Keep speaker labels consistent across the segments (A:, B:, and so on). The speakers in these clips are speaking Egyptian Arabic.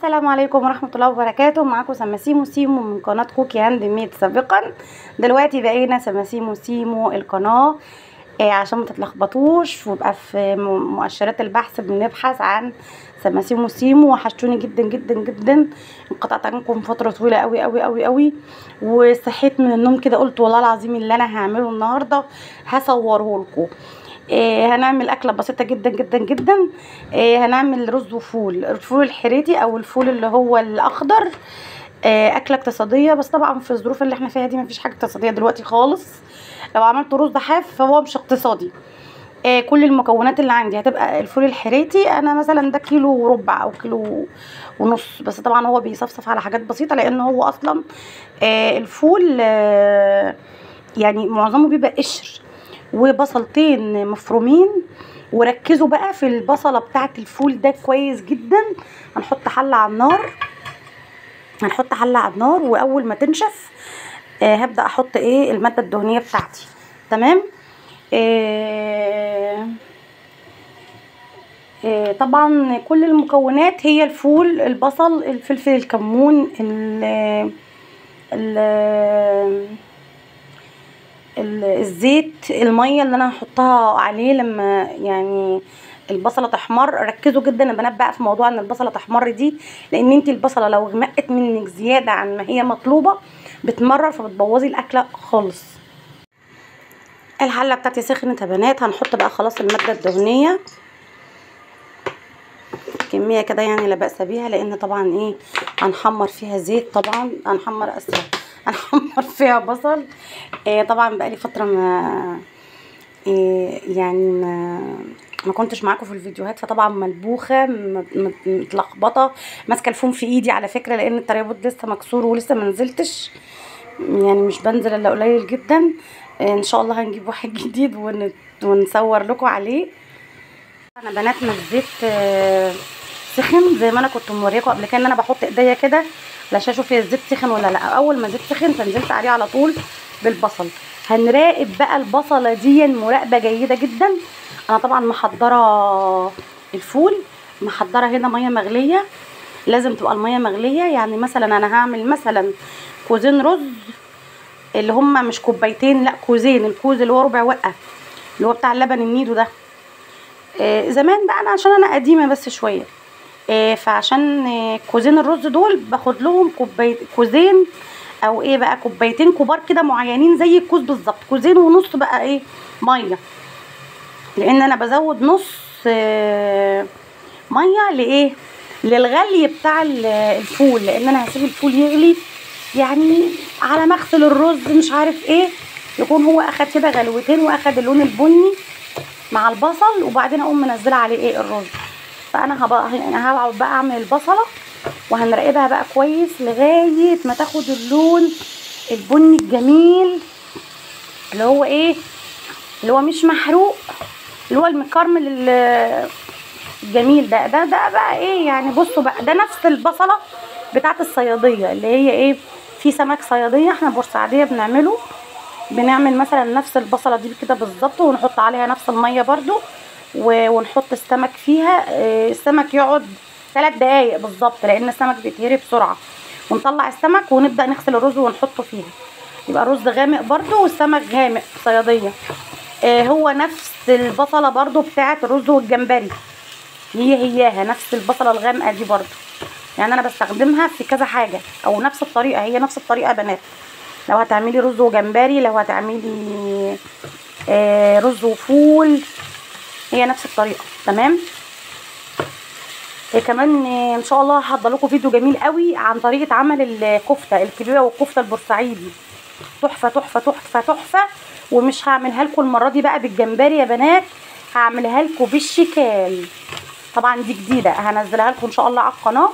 A: السلام عليكم ورحمة الله وبركاته معاكم سماسيمو سيمو من قناة كوكي هاند ميد سابقا دلوقتي بقينا سماسيمو سيمو القناة آه عشان ما تتلخبطوش ويبقى في م- مؤشرات البحث بنبحث عن سماسيمو سيمو وحشتوني جدا جدا جدا انقطعت عنكم فترة طويلة قوي قوي قوي قوي وصحيت من النوم كده قلت والله العظيم اللي انا هعمله النهارده هصوره لكم إيه هنعمل اكله بسيطه جدا جدا جدا إيه هنعمل رز وفول الفول الحريتي او الفول اللي هو الاخضر إيه اكله اقتصاديه بس طبعا في الظروف اللي احنا فيها دي مفيش حاجه اقتصاديه دلوقتي خالص لو عملت رز حاف فهو مش اقتصادي إيه كل المكونات اللي عندي هتبقى الفول الحريتي انا مثلا ده كيلو وربع او كيلو ونص بس طبعا هو بيصفصف على حاجات بسيطه لان هو اصلا إيه الفول آه، يعني معظمه بيبقى قشر وبصلتين مفرومين وركزوا بقى في البصلة بتاعة الفول ده كويس جدا هنحط حلة على النار هنحط حلة على النار واول ما تنشف آه هبدأ احط ايه المادة الدهنية بتاعتي تمام آه آه طبعا كل المكونات هي الفول البصل الفلفل الكمون ال ال ال- الزيت الميه اللي انا هحطها عليه لما يعني البصله تحمر ركزوا جدا يا بنات بقى في موضوع ان البصله تحمر دي لان انت البصله لو غمقت منك زياده عن ما هي مطلوبه بتمرر فبتبوظي الاكله خالص الحله بتاعتي سخنت يا بنات هنحط بقى خلاص الماده الدهنيه كميه كده يعني لا باس بيها لان طبعا ايه هنحمر فيها زيت طبعا هنحمر اسفه هنحمر فيها بصل إيه طبعا بقالي فتره ما إيه يعني ما ما كنتش معاكم في الفيديوهات فطبعا ملبوخه م- م- متلخبطه ماسكه الفون في ايدي على فكره لان الترابط لسه مكسور ولسه ما نزلتش يعني مش بنزل الا قليل جدا إيه ان شاء الله هنجيب واحد جديد ون... ونصور لكم عليه انا بنات ما الزيت آه، سخن زي ما انا كنت موريكم قبل كده ان انا بحط ايديا كده علشان اشوف هي الزيت سخن ولا لا اول ما الزيت سخن فنزلت عليه على طول بالبصل هنراقب بقى البصله دي مراقبه جيده جدا انا طبعا محضره الفول محضره هنا ميه مغليه لازم تبقى الميه مغليه يعني مثلا انا هعمل مثلا كوزين رز اللي هما مش كوبايتين لا كوزين الكوز اللي هو ربع وقه اللي هو بتاع اللبن النيدو ده آه، زمان بقى انا عشان انا قديمه بس شويه آه، فعشان آه، كوزين الرز دول باخد لهم كوبايه كوزين او ايه بقى كوبايتين كبار كده معينين زي الكوز بالظبط كوزين ونص بقى ايه ميه لان انا بزود نص آه، ميه لايه للغلي بتاع ال- الفول لان انا هسيب الفول يغلي يعني على ما اغسل الرز مش عارف ايه يكون هو اخد كده غلوتين واخد اللون البني مع البصل وبعدين اقوم منزله عليه ايه الرز فانا هبقى يعني هقعد بقى اعمل البصله وهنراقبها بقى كويس لغايه ما تاخد اللون البني الجميل اللي هو ايه اللي هو مش محروق اللي هو المكرمل ال- الجميل ده ده ده بقى ايه يعني بصوا بقى ده نفس البصله بتاعت الصياديه اللي هي ايه في سمك صياديه احنا بورسعيديه بنعمله بنعمل مثلا نفس البصله دي كده بالظبط ونحط عليها نفس الميه برضو و- ونحط السمك فيها آه، السمك يقعد ثلاث دقايق بالظبط لان السمك بيتهري بسرعه ونطلع السمك ونبدا نغسل الرز ونحطه فيها يبقى الرز غامق برضو والسمك غامق صياديه آه، هو نفس البصله برضو بتاعه الرز والجمبري هي هياها نفس البصله الغامقه دي برضو يعني انا بستخدمها في كذا حاجه او نفس الطريقه هي نفس الطريقه يا بنات لو هتعملي رز وجمبري لو هتعملي آه، رز وفول هي نفس الطريقه تمام إيه كمان آه، ان شاء الله هحضر لكم فيديو جميل قوي عن طريقه عمل الكفته الكبيره والكفته البورسعيدي تحفه تحفه تحفه تحفه ومش هعملها لكم المره دي بقى بالجمبري يا بنات هعملها لكم بالشكال طبعا دي جديده هنزلها لكم ان شاء الله على القناه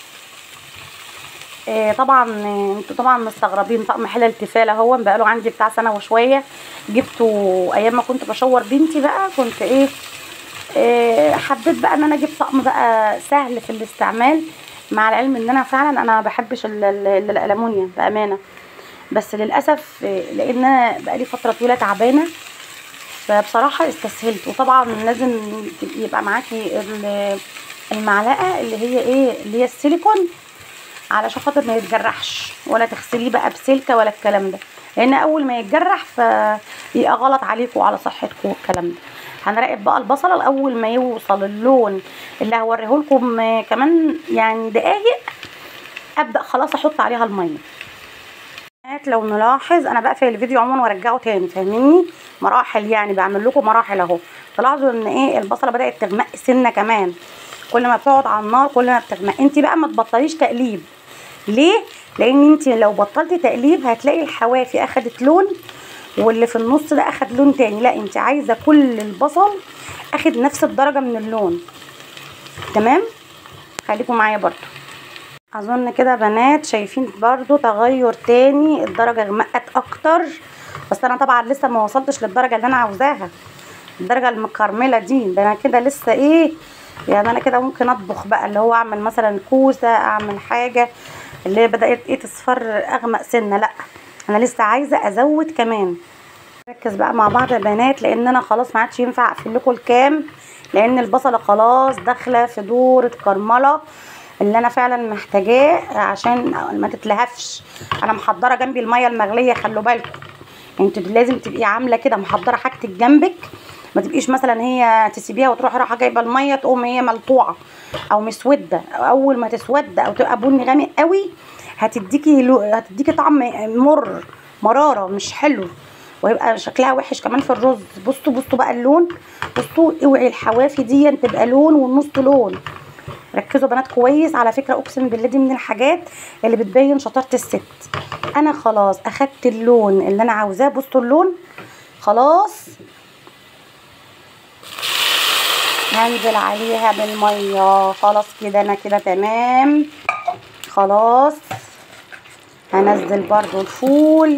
A: آه، طبعا آه، انتوا طبعا مستغربين طقم حلل التفاله هو بقاله عندي بتاع سنه وشويه جبته ايام ما كنت بشور بنتي بقى كنت ايه آه، حبيت بقى ان انا اجيب طقم بقى سهل في الاستعمال مع العلم ان انا فعلا انا ما بحبش ال- ال- الالومنيوم بامانه بس للاسف آه، لان انا بقالي فتره طويله تعبانه فبصراحه استسهلت وطبعا لازم يبقى معاكي ال- المعلقه اللي هي ايه اللي هي السيليكون علشان خاطر ما يتجرحش ولا تغسليه بقى بسلكه ولا الكلام ده لان اول ما يتجرح فيبقى غلط عليكم وعلى صحتكم والكلام ده هنراقب بقى البصله الاول ما يوصل اللون اللي هوريه لكم كمان يعني دقايق ابدا خلاص احط عليها الميه لو نلاحظ انا بقفل الفيديو عموما وارجعه تاني فاهميني مراحل يعني بعمل لكم مراحل اهو تلاحظوا ان ايه البصله بدات تغمق سنه كمان كل ما بتقعد على النار كل ما بتغمق انت بقى ما تبطليش تقليب ليه لان انت لو بطلتي تقليب هتلاقي الحوافي اخدت لون واللي في النص ده اخد لون تاني لا انت عايزه كل البصل اخد نفس الدرجه من اللون تمام خليكم معايا برضو اظن كده بنات شايفين برضو تغير تاني الدرجه غمقت اكتر بس انا طبعا لسه ما وصلتش للدرجه اللي انا عاوزاها الدرجه المكرمله دي ده انا كده لسه ايه يعني انا كده ممكن اطبخ بقى اللي هو اعمل مثلا كوسه اعمل حاجه اللي هي بدات ايه تصفر اغمق سنه لا انا لسه عايزه ازود كمان نركز بقى مع بعض يا بنات لان انا خلاص ما عادش ينفع اقفل لكم الكام لان البصله خلاص داخله في دور الكرمله اللي انا فعلا محتاجاه عشان ما تتلهفش انا محضره جنبي الميه المغليه خلوا بالكم انتوا لازم تبقي عامله كده محضره حاجتك جنبك ما تبقيش مثلا هي تسيبيها وتروحي رايحه جايبه الميه تقوم هي ملطوعه او مسوده اول ما تسود او تبقى بني غامق قوي هتديكي لو هتديكي طعم مر مراره مش حلو ويبقى شكلها وحش كمان في الرز بصوا بصوا بقى اللون بصوا اوعي الحوافي دي تبقى لون والنص لون ركزوا بنات كويس على فكره اقسم بالله دي من الحاجات اللي بتبين شطاره الست انا خلاص اخدت اللون اللي انا عاوزاه بصوا اللون خلاص هنزل عليها بالميه خلاص كده انا كده تمام خلاص هنزل برضو الفول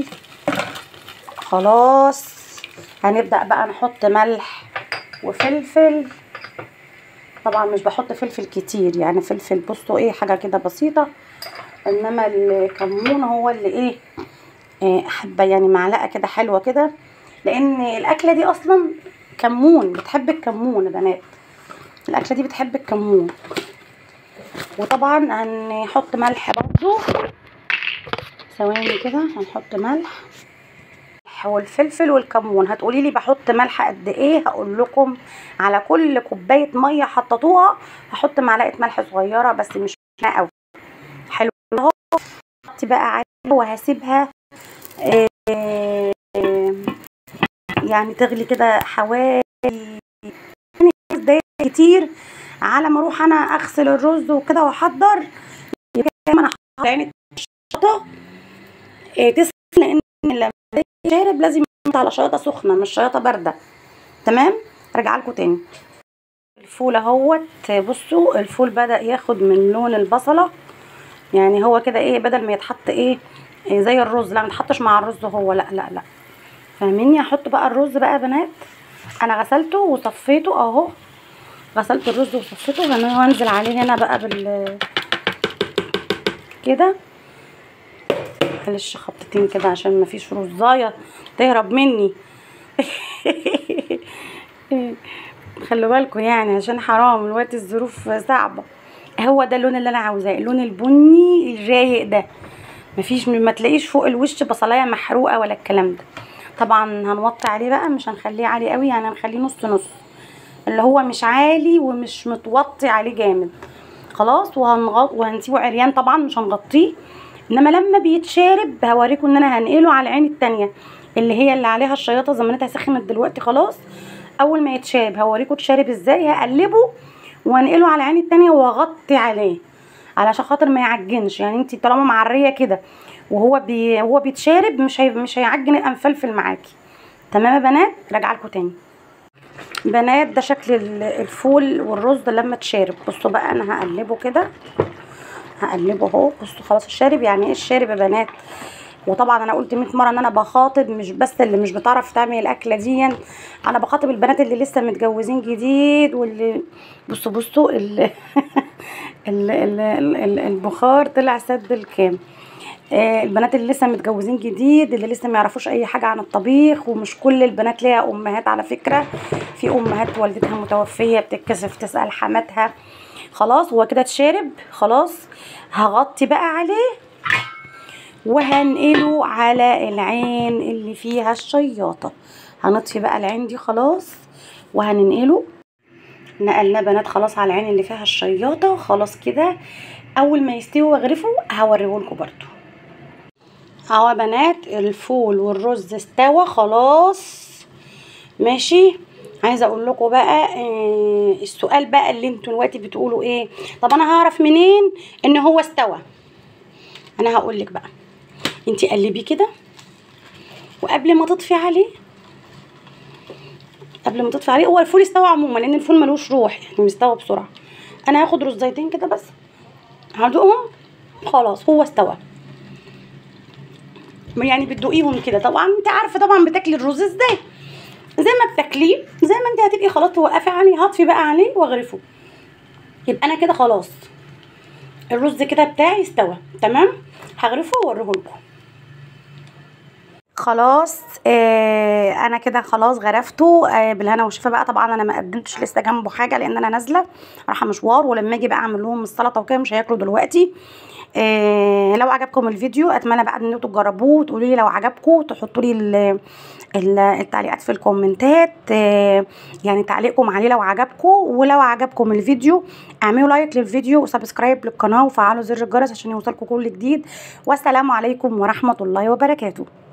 A: خلاص هنبدأ بقى نحط ملح وفلفل طبعا مش بحط فلفل كتير يعني فلفل بصوا ايه حاجة كده بسيطة انما الكمون هو اللي ايه إيه حبة يعني معلقة كده حلوة كده لان الاكلة دي اصلا كمون بتحب الكمون يا بنات الاكلة دي بتحب الكمون وطبعا هنحط ملح برضو ثواني كده هنحط ملح والفلفل والكمون هتقولي لي بحط ملح قد ايه هقول لكم على كل كوبايه ميه حطيتوها هحط معلقه ملح صغيره بس مش قوي حلو اهو بقى عليها وهسيبها إيه يعني تغلي كده حوالي دقايق كتير على ما اروح انا اغسل الرز وكده واحضر يبقى انا حاطه عين الشطه إيه تسخن لان لما شارب لازم يحط على شياطه سخنه مش شياطه بارده تمام ارجع لكم تاني الفول اهوت بصوا الفول بدا ياخد من لون البصله يعني هو كده ايه بدل ما يتحط ايه, إيه زي الرز لا ما يتحطش مع الرز هو لا لا لا فاهميني هحط بقى الرز بقى يا بنات انا غسلته وصفيته اهو غسلت الرز وصفيته وانزل عليه هنا بقى بال كده معلش خبطتين كده عشان مفيش رزايه تهرب مني خلوا بالكم يعني عشان حرام الوقت الظروف صعبه هو ده اللون اللي انا عاوزاه اللون البني الرايق ده مفيش ما تلاقيش فوق الوش بصلايه محروقه ولا الكلام ده طبعا هنوطي عليه بقى مش هنخليه عالي قوي يعني هنخليه نص نص اللي هو مش عالي ومش متوطي عليه جامد خلاص وهنغط وهنسيبه عريان طبعا مش هنغطيه انما لما بيتشارب هوريكم ان انا هنقله على العين التانية اللي هي اللي عليها الشياطه زمانتها سخنت دلوقتي خلاص اول ما يتشارب هوريكم اتشارب ازاي هقلبه وانقله على العين التانية واغطي عليه علشان خاطر ما يعجنش يعني انت طالما معريه كده وهو بي هو بيتشارب مش هي مش هيعجن يبقى مفلفل معاكي تمام يا بنات راجعه لكم تاني بنات ده شكل الفول والرز لما اتشارب بصوا بقى انا هقلبه كده هقلبه اهو بصوا خلاص الشارب يعني ايه الشارب يا بنات وطبعا انا قلت 100 مره ان انا بخاطب مش بس اللي مش بتعرف تعمل الاكله دي انا بخاطب البنات اللي لسه متجوزين جديد واللي بصوا بصوا ال ال ال ال البخار طلع سد الكام آه البنات اللي لسه متجوزين جديد اللي لسه ما يعرفوش اي حاجه عن الطبيخ ومش كل البنات ليها امهات على فكره في امهات والدتها متوفيه بتتكسف تسال حماتها خلاص هو كده اتشرب خلاص هغطي بقى عليه وهنقله على العين اللي فيها الشياطة هنطفي بقى العين دي خلاص وهننقله نقلنا بنات خلاص على العين اللي فيها الشياطة خلاص كده اول ما يستوي واغرفه هوريهولكوا برضو اهو يا بنات الفول والرز استوى خلاص ماشي عايزه اقول لكم بقى آه السؤال بقى اللي انتوا دلوقتي بتقولوا ايه طب انا هعرف منين ان هو استوى انا هقول لك بقى انتي قلبيه كده وقبل ما تطفي عليه قبل ما تطفي عليه هو الفول استوى عموما لان الفول ملوش روح يعني مستوى بسرعه انا هاخد رزيتين كده بس هدوقهم خلاص هو استوى يعني بتدوقيهم كده طبعا انت عارفه طبعا بتاكلي الرز ازاي زي ما بتاكليه زي ما انت هتبقي خلاص توقفي عليه هطفي بقى عليه واغرفه يبقى انا كده خلاص الرز كده بتاعي استوى تمام هغرفه واوريه لكم خلاص آه انا كده خلاص غرفته آه بالهنا والشفا بقى طبعا انا ما قدمتش لسه جنبه حاجه لان انا نازله رايحه مشوار ولما اجي بقى اعمل لهم السلطه وكده مش هياكلوا دلوقتي آه لو عجبكم الفيديو اتمنى بقى ان انتوا تجربوه وتقولوا لي لو عجبكم تحطوا لي التعليقات في الكومنتات آه يعني تعليقكم عليه لو عجبكم ولو عجبكم الفيديو اعملوا لايك للفيديو وسبسكرايب للقناه وفعلوا زر الجرس عشان يوصلكم كل جديد والسلام عليكم ورحمه الله وبركاته